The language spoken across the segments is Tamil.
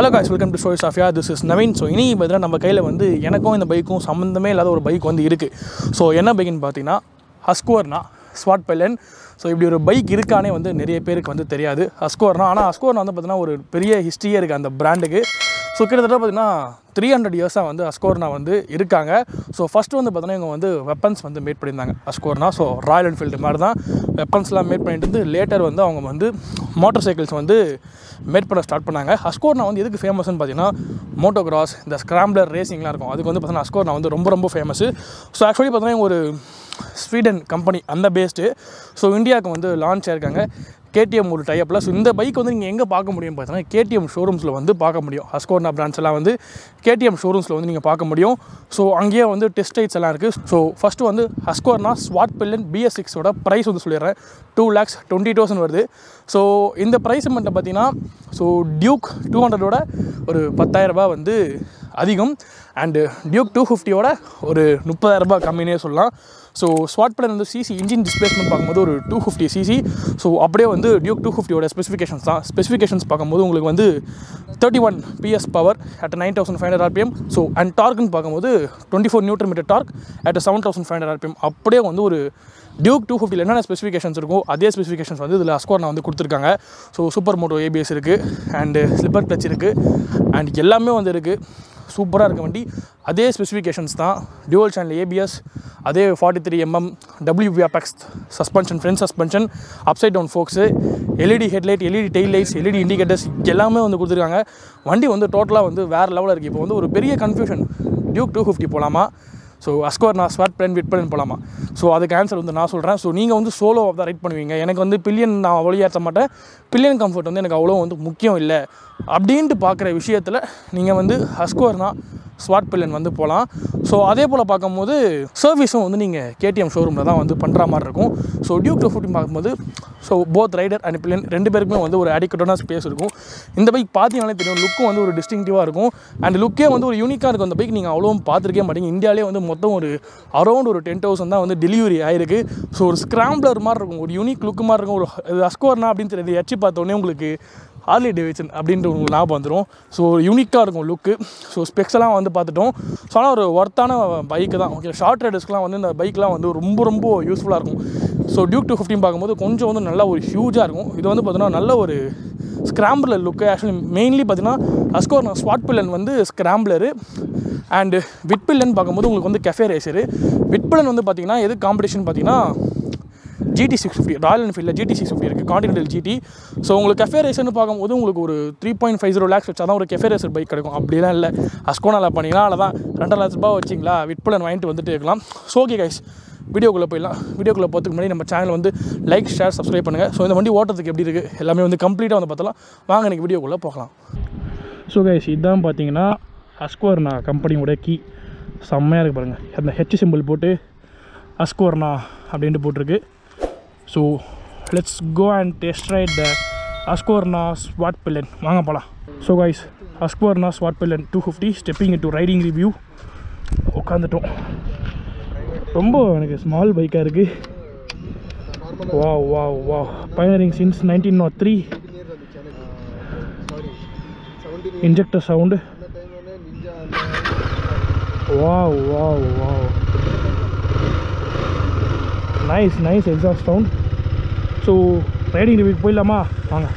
ஹலோ காய்ஸ் வெல்கம் டு ஷோய் சாஃபியா திஸ் இஸ் நவீன் ஸோ இனி பார்த்தீங்கன்னா நம்ம கையில் வந்து எனக்கும் இந்த பைக்கும் சம்மந்தமே இல்லாத ஒரு பைக் வந்து இருக்குது ஸோ என்ன பைக்குன்னு பார்த்தீங்கன்னா ஹஸ்கோர்னா ஸ்வாட் பெல்லன் ஸோ இப்படி ஒரு பைக் இருக்கானே வந்து நிறைய பேருக்கு வந்து தெரியாது ஹஸ்கோர்னா ஆனால் ஹஸ்கோர்னா வந்து பார்த்தீங்கன்னா ஒரு பெரிய ஹிஸ்ட்ரியே இருக்குது அந்த பிராண்டுக்கு ஸோ கிட்டத்தட்ட பார்த்தீங்கன்னா த்ரீ ஹண்ட்ரட் இயர்ஸாக வந்து அஸ்கோர்னா வந்து இருக்காங்க ஸோ ஃபஸ்ட்டு வந்து பார்த்தீங்கன்னா இவங்க வந்து வெப்பன்ஸ் வந்து மேட் பண்ணியிருந்தாங்க அஸ்கோர்னா ஸோ ராயல் என்ஃபீல்டு மாதிரி தான் வெப்பன்ஸ்லாம் மேட் பண்ணிட்டு இருந்து லேட்டர் வந்து அவங்க வந்து மோட்டார் சைக்கிள்ஸ் வந்து மேட் பண்ண ஸ்டார்ட் பண்ணாங்க அஸ்கோர்னா வந்து எதுக்கு ஃபேமஸ்னு பார்த்தீங்கன்னா மோட்டோ கிராஸ் இந்த ஸ்க்ராம்லர் ரேசிங்லாம் இருக்கும் அதுக்கு வந்து பார்த்தீங்கன்னா அஸ்கோர்னா வந்து ரொம்ப ரொம்ப ஃபேமஸ் ஸோ ஆக்சுவலி பார்த்தீங்கன்னா ஒரு ஸ்வீடன் கம்பெனி அந்த பேஸ்டு ஸோ இந்தியாவுக்கு வந்து லான்ச் ஆயிருக்காங்க கேடிஎம் ஒரு டைப்பில் ஸோ இந்த பைக் வந்து நீங்கள் எங்கே பார்க்க முடியும் பார்த்தீங்கன்னா கேடிஎம் ஷோரூம்ஸில் வந்து பார்க்க முடியும் ஹஸ்கோர்னா பிராண்ட்ஸ் எல்லாம் வந்து கேடிஎம் ஷோரூம்ஸில் வந்து நீங்கள் பார்க்க முடியும் ஸோ அங்கேயே வந்து டெஸ்ட் ரைட்ஸ் எல்லாம் இருக்குது ஸோ ஃபஸ்ட்டு வந்து ஹஸ்கோர்னா ஸ்வாட் பில்லன் பிஎஸ் சிக்ஸோட ப்ரைஸ் வந்து சொல்லிடுறேன் டூ லேக்ஸ் டுவெண்ட்டி தௌசண்ட் வருது ஸோ இந்த ப்ரைஸ் மட்டும் பார்த்தீங்கன்னா ஸோ டியூக் டூ ஹண்ட்ரடோட ஒரு பத்தாயிரரூபா வந்து அதிகம் அண்டு டியூக் டூ ஃபிஃப்டியோட ஒரு முப்பதாயிரரூபா கம்மினே சொல்லலாம் ஸோ ஸ்வாட் பிளன் வந்து சிசி இன்ஜின் டிஸ்பிளேஸ்மெண்ட் பார்க்கும்போது ஒரு டூ ஃபிஃப்டி சிசி ஸோ அப்படியே வந்து டியூக் டூ ஃபிஃப்டியோட ஸ்பெசிஃபிகேஷன்ஸ் தான் ஸ்பெசிஃபிகேஷன்ஸ் பார்க்கும்போது உங்களுக்கு வந்து thirty one PS power at nine thousand five hundred RPM so and டார்க்னு பார்க்கும்போது twenty four newton metre torque at seven thousand five hundred RPM அப்படியே வந்து ஒரு டியூக் டூ ஃபிஃப்டியில் என்னென்ன ஸ்பெசிஃபிகேஷன்ஸ் இருக்கோ அதே ஸ்பெசிஃபிகேஷன்ஸ் வந்து இதில் அஸ்கோர்னா வந்து கொடுத்துருக்காங்க ஸோ சூப்பர் மோட்டோ ஏபிஎஸ் இருக்குது அண்டு ஸ்லிப்பர் கிளச் இருக்குது அண்ட் எல்லாமே வந்து இருக்குது சூப்பராக இருக்க வண்டி அதே ஸ்பெசிஃபிகேஷன்ஸ் தான் டியூவல் சேனல் ஏபிஎஸ் அதே forty three MM WP Apex suspension front suspension upside down forks LED headlight LED tail lights LED indicators எல்லாமே வந்து கொடுத்துருக்காங்க வண்டி வந்து டோட்டலாக வந்து வேறு லெவலில் இருக்குது இப்போ வந்து ஒரு பெரிய கன்ஃபியூஷன் டியூக் டூ ஃபிஃப்டி போகலாமா ஸோ அஸ்கோர் நான் ஸ்வாட் பிளான் விட் பண்ணி போகலாமா ஸோ அதுக்கு ஆன்சர் வந்து நான் சொல்கிறேன் ஸோ நீங்கள் வந்து சோலோ தான் ரைட் பண்ணுவீங்க எனக்கு வந்து பில்லியன் நான் அவ்வளோ ஏற்ற மாட்டேன் பில்லியன் கம்ஃபர்ட் வந்து எனக்கு அவ்வளோ வந்து முக்கியம் இல்லை அப்படின்ட்டு பார்க்குற விஷயத்தில் நீங்கள் வந்து அஸ்கோர்னா ஸ்வாட் பில்லன் வந்து போகலாம் ஸோ அதே போல் பார்க்கும்போது சர்வீஸும் வந்து நீங்கள் கேடிஎம் ஷோரூமில் தான் வந்து பண்ணுற மாதிரி இருக்கும் ஸோ டியூக் டூ ஃபிஃப்டி பார்க்கும்போது so both rider and pillion ரெண்டு பேருக்குமே வந்து ஒரு அடிக்கட்டான ஸ்பேஸ் இருக்கும் இந்த பைக் பார்த்தீங்கனாலே தெரியும் லுக்கும் வந்து ஒரு டிஸ்டிங்டிவாக இருக்கும் அண்ட் லுக்கே வந்து ஒரு யூனிக்காக இருக்கும் அந்த பைக் நீங்கள் அவ்வளோ பார்த்துருக்கே மாட்டீங்க இந்தியாவிலே வந்து மொத்தம் ஒரு அரௌண்ட் ஒரு டென் தௌசண்ட் தான் வந்து டெலிவரி ஆயிருக்கு ஸோ ஒரு ஸ்க்ராம்பிளர் மாதிரி இருக்கும் ஒரு யூனிக் லுக்கு மாதிரி இருக்கும் ஒரு அஸ்கோர்னா அப்படின்னு தெரியுது எச்சி பார்த்தோன்னே உங்களுக்கு ஹார்லி டேவிட்சன் அப்படின்ட்டு உங்களுக்கு ஞாபகம் வந்துடும் ஸோ யூனிக்காக இருக்கும் லுக்கு ஸோ ஸ்பெக்ஸ் எல்லாம் வந்து பார்த்துட்டோம் ஸோ ஆனால் ஒரு ஒர்த்தான பைக்கு தான் ஓகே ஷார்ட் ரைடர்ஸ்க்குலாம் வந்து இந்த பைக்லாம் வந்து ரொம்ப ரொம்ப யூஸ்ஃபுல்லாக இருக்கும் ஸோ டியூக் டூ ஃபிஃப்டின் பார்க்கும்போது கொஞ்சம் வந்து நல்லா ஒரு ஹியூஜாக இருக்கும் இது வந்து பார்த்தீங்கன்னா நல்ல ஒரு ஸ்க்ராம்பிளர் லுக்கு ஆக்சுவலி மெயின்லி பார்த்தீங்கன்னா அஸ்கோர் ஸ்வாட் பில்லன் வந்து ஸ்க்ராம்பிளரு அண்டு விட் பில்லன் பார்க்கும்போது உங்களுக்கு வந்து கெஃபே ரேசரு விட் பில்லன் வந்து பார்த்தீங்கன்னா எது காம்படிஷன் பார்த்தீங்கன்னா ஜிடி சிக்ஸ் ஃபிஃப்டி ராயல் என்ஃபீல்டில் ஜிடி சிக்ஸ் ஃபிஃப்டி இருக்குது காண்டினென்டல் ஜிடி ஸோ உங்களுக்கு கெஃபே ரேசர்னு பார்க்கும்போது உங்களுக்கு ஒரு three point five zero lakhs வச்சா தான் ஒரு கெஃபே ரேசர் பைக் கிடைக்கும் அப்படிலாம் இல்லை அஸ்கோனாவில் பண்ணிங்கன்னா அதில் தான் ரெண்டரை லட்ச ரூபா வச்சிங்களா விட்பலன் வாங்கிட்டு வந்துட்டு இருக்கலாம் ஸோ ஓகே கைஸ் வீடியோக்குள்ளே போயிடலாம் வீடியோக்குள்ளே போகிறதுக்கு முன்னாடி நம்ம சேனல் வந்து லைக் ஷேர் சப்ஸ்கிரைப் பண்ணுங்கள் ஸோ இந்த வண்டி ஓட்டுறதுக்கு எப்படி இருக்குது எல்லாமே வந்து கம்ப்ளீட்டாக வந்து பார்த்தலாம் வாங்க எனக்கு வீடியோக்குள்ளே போகலாம் ஸோ கைஸ் இதுதான் பார்த்தீங்கன்னா அஸ்கோர்னா கம்பெனியோட கீ செம்மையாக இருக்குது பாருங்கள் அந்த ஹெச் சிம்பிள் போட்டு அஸ்கோர்னா அப்படின்ட்டு போட்டிருக்கு so let's go and test ride the Husqvarna Svartpilen வாங்க போகலாம் so guys Husqvarna Svartpilen two fifty stepping in to riding review உட்காந்துட்டோம் ரொம்ப எனக்கு ஸ்மால் பைக்காக இருக்குது வா வா வா பயனரிங் since nineteen nought three injector sound வா வா வா nice nice exhaust sound so riding ரிவ்யூக்கு போயிடலாமா வாங்க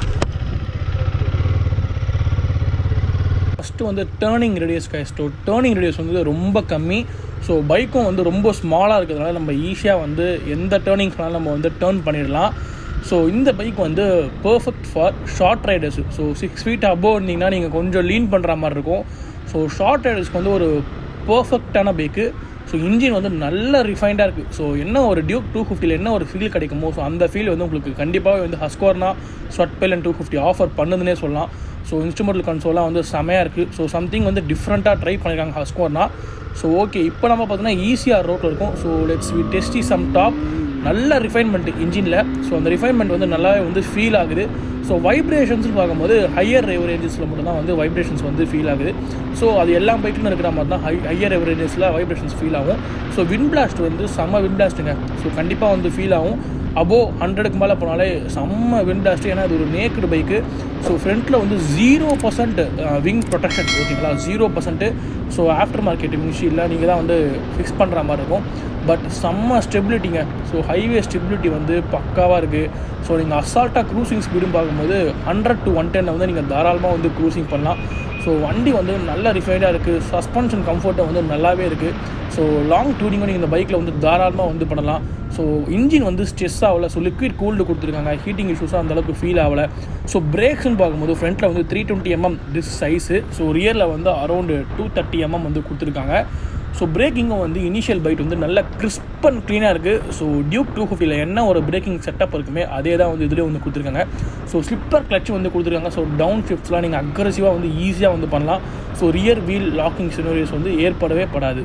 ஃபஸ்ட்டு வந்து டேர்னிங் ரேடியஸ் கைஸ்டோ டேர்னிங் ரேடியஸ் வந்து ரொம்ப கம்மி ஸோ பைக்கும் வந்து ரொம்ப ஸ்மாலாக இருக்கிறதுனால நம்ம ஈஸியாக வந்து எந்த டேர்னிங் பண்ணாலும் நம்ம வந்து டேர்ன் பண்ணிடலாம் ஸோ இந்த பைக் வந்து perfect for short riders so six feet above இருந்தீங்கன்னா நீங்கள் கொஞ்சம் லீன் பண்ணுற மாதிரி இருக்கும் ஸோ ஷார்ட் ரைடர்ஸ்க்கு வந்து ஒரு பர்ஃபெக்டான பைக்கு ஸோ இன்ஜின் வந்து நல்ல ரிஃபைண்டாக இருக்குது ஸோ என்ன ஒரு டியூக் டூ ஃபிஃப்டியில் என்ன ஒரு ஃபீல் கிடைக்குமோ ஸோ அந்த ஃபீல் வந்து உங்களுக்கு கண்டிப்பாக வந்து Husqvarna Svartpilen two fifty offer பண்ணுதுன்னே சொல்லலாம் ஸோ இன்ஸ்ட்ருமெண்டல் கன்சோலாக வந்து செமையாக இருக்குது ஸோ சம்திங் வந்து டிஃப்ரெண்ட்டாக ட்ரை பண்ணியிருக்காங்க ஹஸ்கோர்னா ஸோ ஓகே இப்போ நம்ம பார்த்தோன்னா ஈஸியாக ரோட்டில் இருக்கும் so let's we test some top நல்ல ரிஃபைன்மெண்ட் இன்ஜினில் ஸோ அந்த ரிஃபைன்மெண்ட் வந்து நல்லாவே வந்து ஃபீல் ஆகுது ஸோ வைப்ரேஷன்ஸ் பார்க்கும்போது ஹையர் ரேஞ்சஸில் மட்டும்தான் வந்து வைப்ரேஷன்ஸ் வந்து ஃபீல் ஆகுது ஸோ அது எல்லா பைக்லையும் இருக்கிற மாதிரி தான் ஹை ஹையர் ரேஞ்சஸில் வைப்ரேஷன்ஸ் ஃபீல் ஆகும் ஸோ வின் பிளாஸ்ட் வந்து செம்ம வின் பிளாஸ்ட்டுங்க ஸோ கண்டிப்பாக வந்து ஃபீல் ஆகும் அபோவ் ஹண்ட்ரடுக்கு மேலே போனாலே செம்ம விண்டாஸ்ட் ஏன்னா இது ஒரு நேக்கடு பைக்கு ஸோ ஃப்ரண்ட்டில் வந்து ஜீரோ பர்சன்ட் விங் ப்ரொடெக்ஷன் ஓகேங்களா zero percent so after market மிஷினில் நீங்கள் தான் வந்து ஃபிக்ஸ் பண்ணுற மாதிரி இருக்கும் பட் செம்ம ஸ்டெபிலிட்டிங்க ஸோ ஹைவே ஸ்டெபிலிட்டி வந்து பக்காவாக இருக்குது ஸோ நீங்கள் அசால்ட்டாக க்ரூசிங் ஸ்பீடும் பார்க்கும்போது ஹண்ட்ரட் டு ஒன் டென்னில் வந்து நீங்கள் தாராளமாக வந்து க்ரூசிங் பண்ணலாம் ஸோ வண்டி வந்து நல்ல ரிஃபைனாக இருக்குது சஸ்பென்ஷன் கம்ஃபர்ட்டை வந்து நல்லாவே இருக்குது ஸோ லாங் டூரிங்கும் நீங்கள் இந்த பைக்கில் வந்து தாராளமாக வந்து பண்ணலாம் ஸோ இன்ஜின் வந்து ஸ்ட்ரெஸ் ஆகலை ஸோ லிக்விட் கூல்டு கொடுத்துருக்காங்க ஹீட்டிங் இஷ்யூஸும் அந்தளவுக்கு ஃபீல் ஆகலை ஸோ பிரேக்ஸ்னு பார்க்கும்போது ஃப்ரண்ட்டில் வந்து three twenty MM disc size so ரியரில் வந்து அரௌண்டு டூ தேர்ட்டி எம்எம் வந்து கொடுத்துருக்காங்க ஸோ பிரேக்கிங்கும் வந்து இனிஷியல் பைட் வந்து நல்ல கிறிஸ்ப் அண்ட் க்ளீனாக இருக்குது ஸோ டியூக் டூ ஃபிஃப்டியில் என்ன ஒரு பிரேக்கிங் செட்டப் இருக்குமே அதே தான் வந்து இதுலேயே வந்து கொடுத்துருக்காங்க ஸோ ஸ்லிப்பர் கிளச் வந்து கொடுத்துருக்காங்க ஸோ டவுன் ஷிஃப்ட்ஸ்லாம் நீங்கள் அக்ரஸிவாக வந்து ஈஸியாக வந்து பண்ணலாம் so rear wheel locking scenarios வந்து ஏற்படவே படாது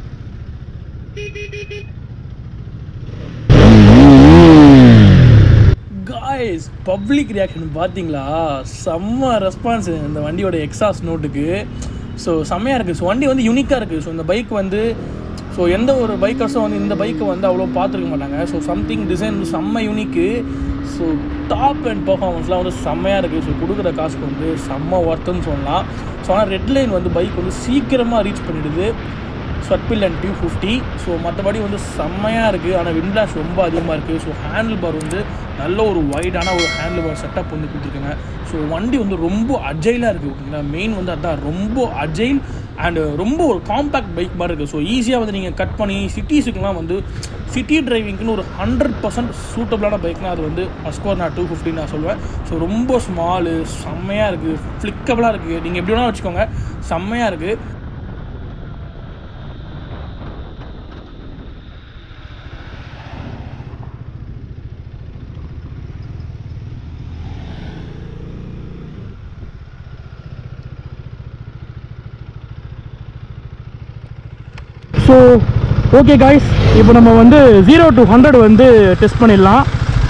காய்ஸ் பப்ளிக் ரியாக்ஷன் பார்த்தீங்களா செம்ம ரெஸ்பான்ஸ் இந்த வண்டியோட எக்ஸாஸ் நோட்டுக்கு ஸோ செம்மையாக இருக்குது ஸோ வண்டி வந்து யூனிக்காக இருக்குது ஸோ இந்த பைக் வந்து ஸோ எந்த ஒரு பைக்கர்ஸும் வந்து இந்த பைக்கை வந்து அவ்வளோ பார்த்துருக்க மாட்டாங்க ஸோ சம்திங் டிசைன் வந்து செம்ம யூனிக்கு ஸோ டாப் அண்ட் பர்ஃபார்மன்ஸ்லாம் வந்து செம்மையாக இருக்குது ஸோ கொடுக்குற காசுக்கு வந்து செம்ம ஒர்த்துன்னு சொல்லலாம் ஸோ ஆனால் ரெட் லைன் வந்து பைக் வந்து சீக்கிரமாக ரீச் பண்ணிடுது Svartpilen and Duke fifty so மற்றபடி வந்து செம்மையாக இருக்குது ஆனால் விண்ட்லாஷ் ரொம்ப அதிகமாக இருக்குது ஸோ ஹேண்டில் பார் வந்து நல்ல ஒரு வைடான ஒரு ஹேண்டில் பார் செட்டப் வந்து கொடுத்துருக்காங்க ஸோ வண்டி வந்து ரொம்ப அஜைலாக இருக்குது ஓகேங்களா மெயின் வந்து அதான் ரொம்ப அஜைல் அண்டு ரொம்ப ஒரு காம்பேக்ட் பைக் மாதிரி இருக்குது ஸோ ஈஸியாக வந்து நீங்கள் கட் பண்ணி சிட்டிஸுக்கெலாம் வந்து சிட்டி டிரைவிங்க்குன்னு ஒரு ஹண்ட்ரட் பர்சன்ட் சூட்டபிளான பைக்னால் அது வந்து அஸ்கோர் நான் டூ ஃபிஃப்டி நான் சொல்லுவேன் ஸோ ரொம்ப ஸ்மாலு செம்மையாக இருக்குது ஃப்ளிக்கபிளாக இருக்குது நீங்கள் எப்படி வேணால் வச்சுக்கோங்க செம்மையாக இருக்குது ஸோ ஓகே காய்ஸ் இப்போ நம்ம வந்து ஜீரோ டு ஹண்ட்ரட் வந்து டெஸ்ட் பண்ணிடலாம்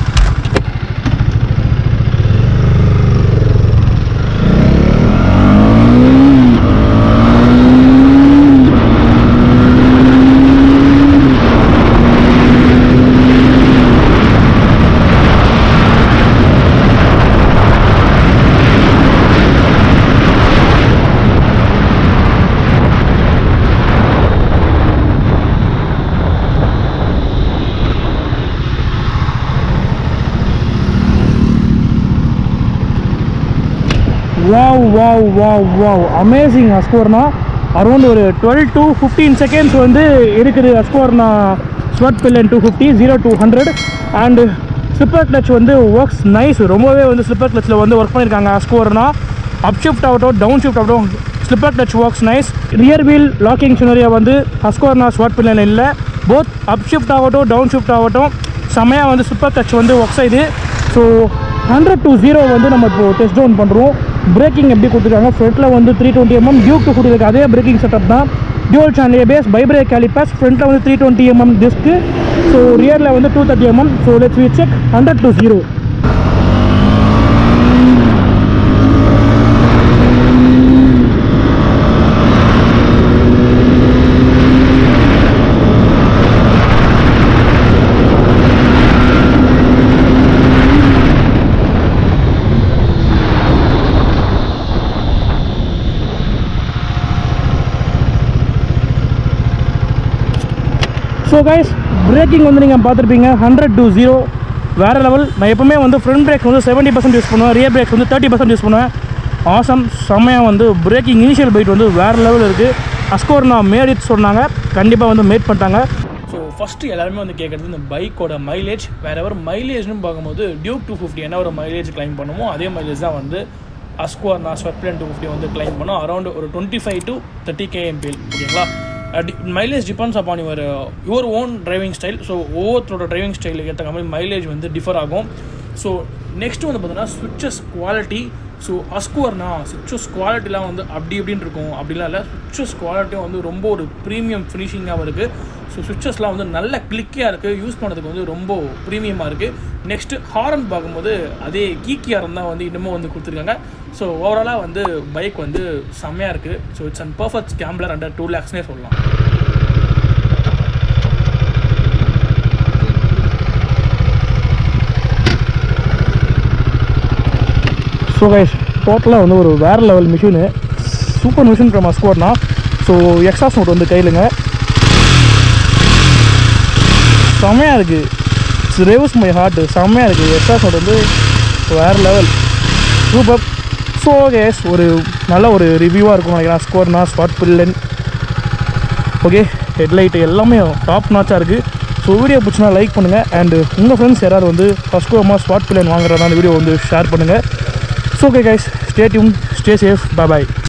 wow wow wow wow amazing Husqvarna around ஒரு டுவெல் டு ஃபிஃப்டீன் செகண்ட்ஸ் வந்து இருக்குது Husqvarna Svartpilen two fifty zero to hundred and slipper clutch வந்து ஒர்க்ஸ் நைஸ் ரொம்பவே வந்து ஸ்லிப்பர் கிளச்சில் வந்து ஒர்க் பண்ணியிருக்காங்க அஸ்கோர்னா அப் ஷிஃப்ட் ஆகட்டும் டவுன் ஷிஃப்ட் ஆகட்டும் slipper clutch works nice rear wheel locking scenario வந்து அஸ்கோர்னா ஸ்வாட் பில்லன் இல்லை போத் அப் ஷிஃப்ட் ஆகட்டும் டவுன் ஷிஃப்ட் ஆகட்டும் செமையாக வந்து ஸ்லிப்பர் கிளச் வந்து ஒர்க்ஸ் ஆகுது ஸோ ஹண்ட்ரட் டு ஜீரோ வந்து நம்ம இப்போ டெஸ்ட் டவுன் பண்ணுறோம் பிரேக்கிங் எப்படி கொடுத்துருக்காங்க ஃப்ரண்ட்டில் வந்து three twenty mm Duke too கொடுத்துருக்கு அதே பிரேக்கிங் செட்டப் தான் dual channel base ByBre calipers ஃப்ரண்ட்டில் வந்து three twenty mm disc so ரியரில் வந்து two thirty mm so let's we check hundred to zero so guys braking வந்து நீங்கள் பார்த்துருப்பீங்க ஹண்ட்ரட் டு ஜீரோ வேறு லெவல் நான் எப்பவுமே வந்து ஃப்ரண்ட் பிரேக் வந்து செவன்ட்டி பர்சன்ட் யூஸ் பண்ணுவேன் ரியர் பிரேக் வந்து தேர்ட்டி பர்சன்ட் யூஸ் பண்ணுவேன் ஆசம் செம்மையாக வந்து பிரேக்கிங் இனிஷியல் பைட் வந்து வேறு லெவல் இருக்குது அஸ்கோர் நான் மேட் இட் சொன்னாங்க கண்டிப்பாக வந்து மேட் பண்ணிட்டாங்க ஸோ ஃபஸ்ட்டு எல்லாருமே வந்து கேட்குறது இந்த பைக்கோட மைலேஜ் வேறு எவர் மைலேஜ்னு பார்க்கும்போது டியூக் டூ ஃபிஃப்டி என்ன ஒரு மைலேஜ் கிளைம் பண்ணுமோ அதே மைலேஜ் தான் வந்து Husqvarna Svartpilen two fifty வந்து கிளைம் பண்ணோம் அரௌண்ட் ஒரு twenty five to thirty KMPL ஓகேங்களா mileage depends upon your your own driving style so ஒவ்வொருத்தரோட டிரைவிங் ஸ்டைலுக்கு ஏற்ற மாதிரி மைலேஜ் வந்து டிஃபர் ஆகும் ஸோ நெக்ஸ்ட் வந்து பார்த்தீங்கன்னா சுவிட்சஸ் குவாலிட்டி ஸோ அஸ்குவர்னா சுவிட்சஸ் குவாலிட்டிலாம் வந்து அப்படி இப்படின்னு இருக்கும் அப்படிலாம் இல்லை சுவிட்சஸ் குவாலிட்டியும் வந்து ரொம்ப ஒரு ப்ரீமியம் ஃபினிஷிங்காக இருக்குது ஸோ சுவிட்சஸ்லாம் வந்து நல்ல கிளிக்கியாக இருக்குது யூஸ் பண்ணுறதுக்கு வந்து ரொம்ப ப்ரீமியமாக இருக்குது நெக்ஸ்ட்டு ஹாரன் பார்க்கும்போது அதே கீக்கி ஹாரன் தான் வந்து இன்னமும் வந்து கொடுத்துருக்காங்க ஸோ ஓவராலாக வந்து பைக் வந்து செம்மையாக இருக்குது so it's and perfect scrambler under two லேக்ஸ்னே சொல்லலாம் ஸோ கைஸ் டோட்டலாக வந்து ஒரு வேறு level machine super machine from Husqvarna so exhaust note வந்து கையிலுங்க செம்மையாக இருக்குது இட்ஸ் ரேவ்ஸ் மை ஹார்ட் செம்மையாக இருக்குது எக்ஸாஸ் நோட் வந்து வேறு லெவல் சூப்பர் ஸோ கேஸ் ஒரு நல்ல ஒரு ரிவ்யூவாக இருக்கும் நினைக்கிறேன் Husqvarna Svartpilen okay headlight எல்லாமே டாப் நாச்சாக இருக்குது ஸோ வீடியோ பிடிச்சினா லைக் பண்ணுங்கள் அண்டு உங்கள் ஃப்ரெண்ட்ஸ் யாராவது வந்து ஃபஸ்ட் கோமா ஸ்பாட் பில்லன் வாங்குறதா அந்த வீடியோ வந்து ஷேர் பண்ணுங்கள் so okay guys stay tune stay safe bye பாய்